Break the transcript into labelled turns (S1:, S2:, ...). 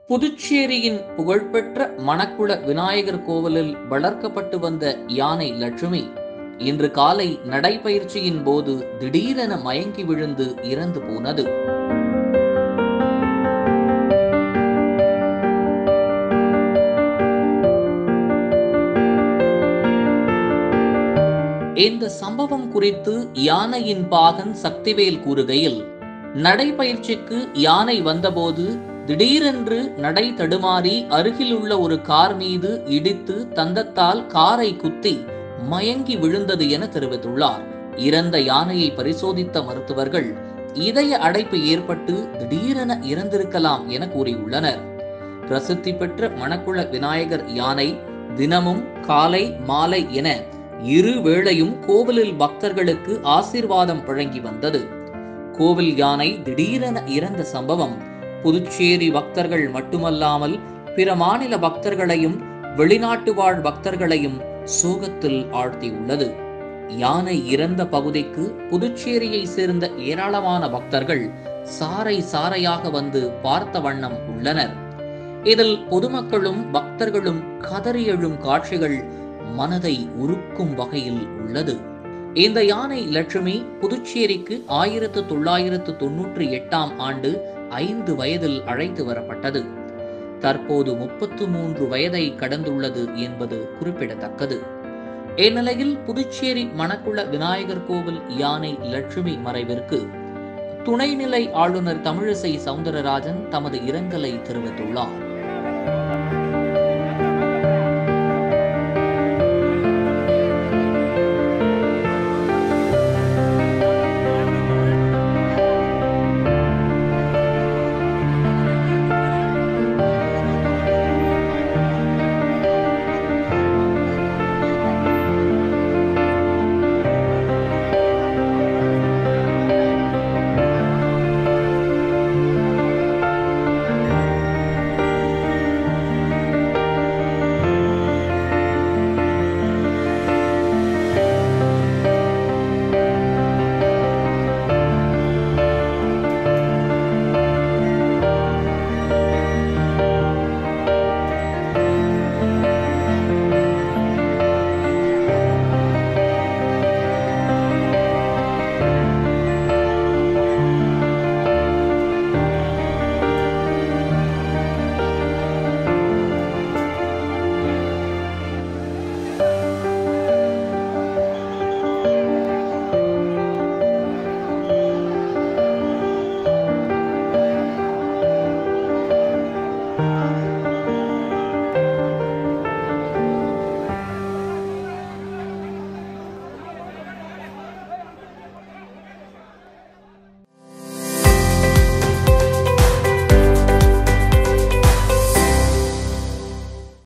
S1: புதுச்சேரியின் புகழ்பெற்ற மணக்குள விநாயகர் கோவிலில் வளர்க்கப்பட்டு வந்த யானை லட்சுமி இன்று காலை நடைபயிற்சியின் போது திடீரென மயங்கி விழுந்து இறந்து போனது இந்த சம்பவம் குறித்து யானையின் பாகன் சக்திவேல் கூறுகையில் நடைபயிற்சிக்கு யானை வந்தபோது திடீரென்று நடை தடுமாறி அருகில் உள்ள ஒரு கார் மீது இடித்து தந்தத்தால் காரை குத்தி மயங்கி விழுந்தது என தெரிவித்துள்ளார் இறந்த யானையை பரிசோதித்த மருத்துவர்கள் இதய அடைப்பு ஏற்பட்டு திடீரென இறந்திருக்கலாம் என கூறியுள்ளனர் பிரசித்தி பெற்ற மணக்குள விநாயகர் யானை தினமும் காலை மாலை என இரு வேளையும் கோவிலில் பக்தர்களுக்கு ஆசீர்வாதம் வழங்கி வந்தது கோவில் யானை திடீரென இறந்த சம்பவம் புதுச்சேரி பக்தர்கள் மட்டுமல்லாமல் பிற மாநில பக்தர்களையும் வெளிநாட்டு வாழ் பக்தர்களையும் சோகத்தில் ஆழ்த்தியுள்ளது யானை இறந்த பகுதிக்கு புதுச்சேரியை சேர்ந்த ஏராளமான பக்தர்கள் சாறை சாறையாக வந்து பார்த்த வண்ணம் உள்ளனர் இதில் பொதுமக்களும் பக்தர்களும் கதறி எழும் காட்சிகள் மனதை உருக்கும் வகையில் உள்ளது இந்த யானை லட்சுமி புதுச்சேரிக்கு ஆயிரத்து தொள்ளாயிரத்து தொன்னூற்றி எட்டாம் ஆண்டு ஐந்து வயதில் அழைத்து வரப்பட்டது தற்போது முப்பத்து மூன்று வயதை கடந்துள்ளது என்பது குறிப்பிடத்தக்கது இந்நிலையில் புதுச்சேரி மணக்குள விநாயகர் கோவில் யானை லட்சுமி மறைவிற்கு துணைநிலை ஆளுநர் தமிழிசை சவுந்தரராஜன் தமது இரங்கலை தெரிவித்துள்ளார்